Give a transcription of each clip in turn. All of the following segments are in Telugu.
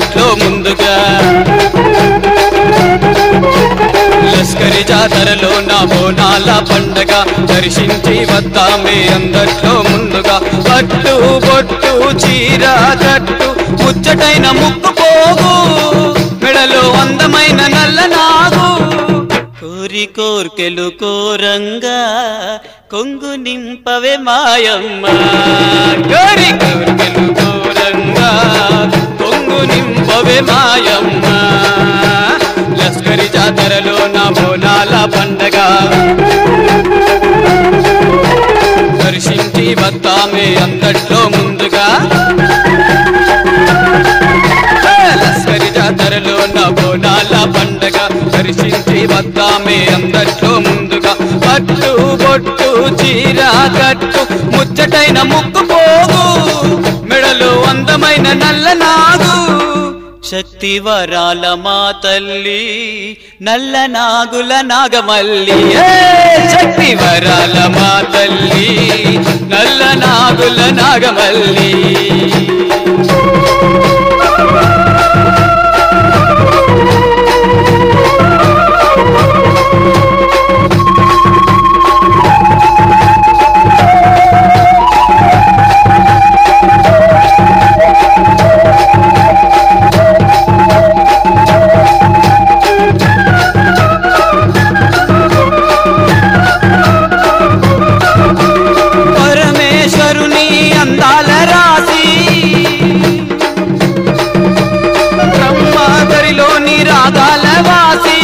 అందట్లో ముందుగా లస్కరి జాతరలో నా బోనాల పండగ దర్శించి వద్దామే అందట్లో ముందుగా పట్టు బొట్టు చీర కట్టు ముచ్చటైన ముక్కు పోగు మెడలో అందమైన నల్ల నాగు కోరి కోర్కెలు కోరంగా కొంగు నింపవే మాయమ్మ కోరి కోర్కెలు కోరంగా కొంగు నింపవే మాయమ్మ లస్కరి జాతరలో నా బోనాల పండగ దర్శించి వద్దామే అందట్లో ముందుగా లస్కరి జాతరలో నా బోనాల పండగ దర్శించి వద్దామే అందట్లో ముందుగా పట్టు బొట్టు చీర కట్టు ముచ్చటైన ముక్కు పోగు మెడలో అందమైన నల్ల నాగు శక్తి వరాల మా తల్లి నల్ల నాగుల నాగమల్లి ఏ శక్తి వరాల మా తల్లి నల్ల నాగుల నాగమల్లి పరమేశ్వరుని అందాల రాసి బ్రహ్మాదరిలోని రాగాల వాసి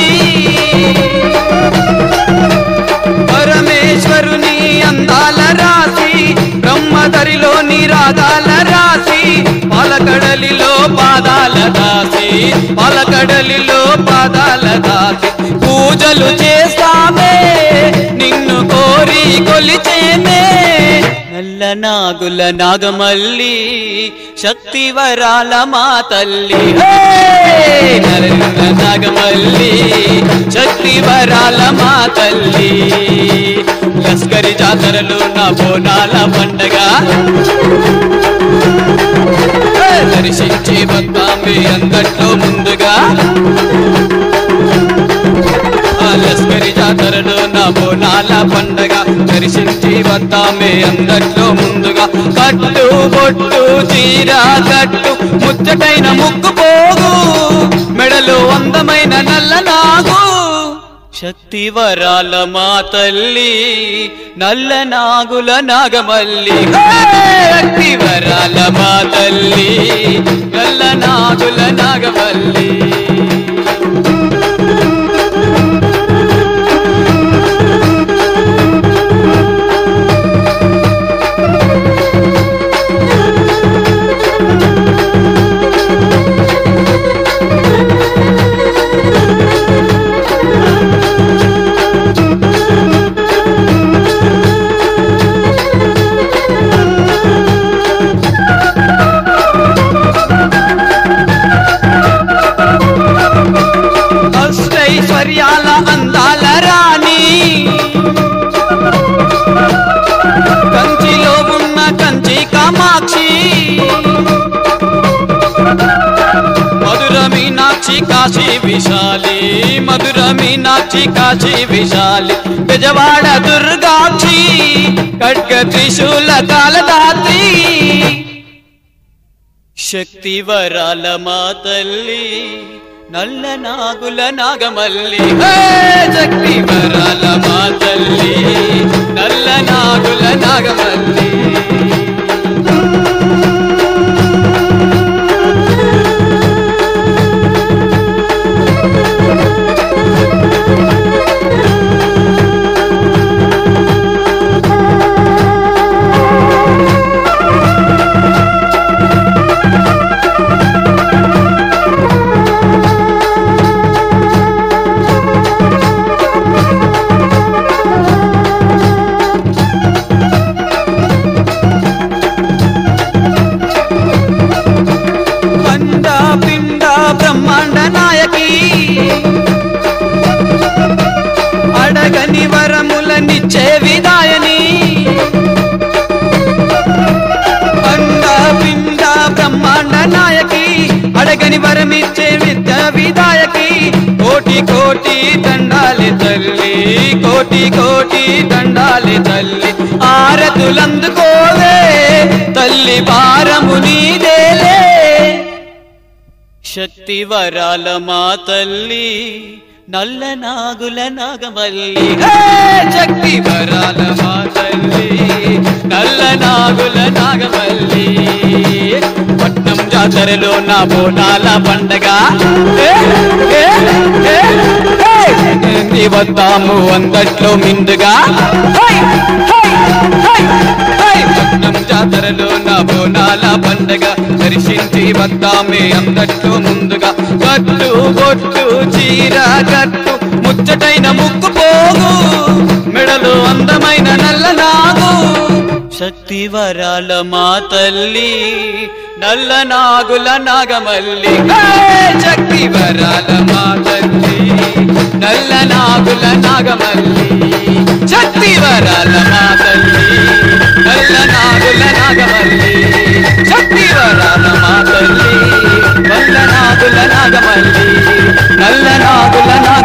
పరమేశ్వరుని అందాల రాసి బ్రహ్మదరిలోని రాగాల రాసి పాలకడలిలో పాదాల దాసి పాలకడలిలో పాదాల దాసి పూజలు చేస్తామే నిన్ను కోరి కొలిచేమే నల్ల నాగుల నాగమల్లి శక్తి వరాల మా తల్లి హే! నల్ల నాగమల్లి శక్తి వరాల మా తల్లి లస్కరి జాతరలో నా బోనాల పండగ హే! దర్శించి వద్దామే అందట్లో ముందుగా ఆ లస్కరి జాతరలో నా బోనాల పండగ దర్శించి వద్దామే అందట్లో ముందుగా కట్టు బొట్టు చీర కట్టు ముచ్చటైన ముక్కు పోగు మెడలో అందమైన నల్ల నాగు శక్తి వరాల మా తల్లి నల్ల నాగుల నాగమల్లి హే! శక్తి వరాల మా తల్లి నల్ల నాగుల నాగమల్లి అష్టైశ్వర్యాల అందాల రాణి కంచిలో ఉన్న కంచి కామాక్షి మధుర మీనాక్షి కాశీ విశాలి మధుర మీనాక్షి కాశీ విశాలి బెజవాడ దుర్గాక్షి ఖడ్గ త్రిశూల కాలదాత్రి శక్తి వరాల మా తల్లి నల్ల నాగుల నాగమల్లి హే! శక్తి వరాల మా తల్లి నల్ల నాగుల నాగమల్లి పండ పిండ బ్రహ్మాండ నాయకి అడగని వరములనిచ్చే విదాయని పండ పిండ బ్రహ్మాండ నాయకి అడగ అడగని వరమిచ్చే విద్య విదాయకి కోటి కోటి దండాలి తల్లి కోటి కోటి దండాలి తల్లి ఆరతులందుకోవే తల్లి భారము నీదేలే శక్తి వరాల మా తల్లి నల్ల నాగుల నాగమల్లి హే! శక్తి వరాల మా తల్లి నల్ల నాగుల నాగమల్లి పట్నం జాతరలో నా బోనాల పండగ ఏ! ఏ! ఏ! ఏ! ఏంది వద్దాము అందట్లో మిందుగా హై! హై! హై! హై! పట్నం జాతరలో నా బోనాల పండగ దర్శించి వద్దామే అందట్లో ముందుగా కట్టు బొట్టు చీర కట్టు ముచ్చటైన ముక్కు పోగు మెడలో అందమైన నల్ల నాగు శక్తి వరాల మా తల్లి నల్ల నాగుల నాగమల్లి హే! శక్తి వరాల మా తల్లి నల్ల నాగుల నాగమల్లి శక్తి వరాల మా తల్లి నల్ల నాగుల నాగమల్లి శక్తి వరాల మా తల్లి నల్ల నాగుల నాగమల్లి నల్ల నాగుల నాగ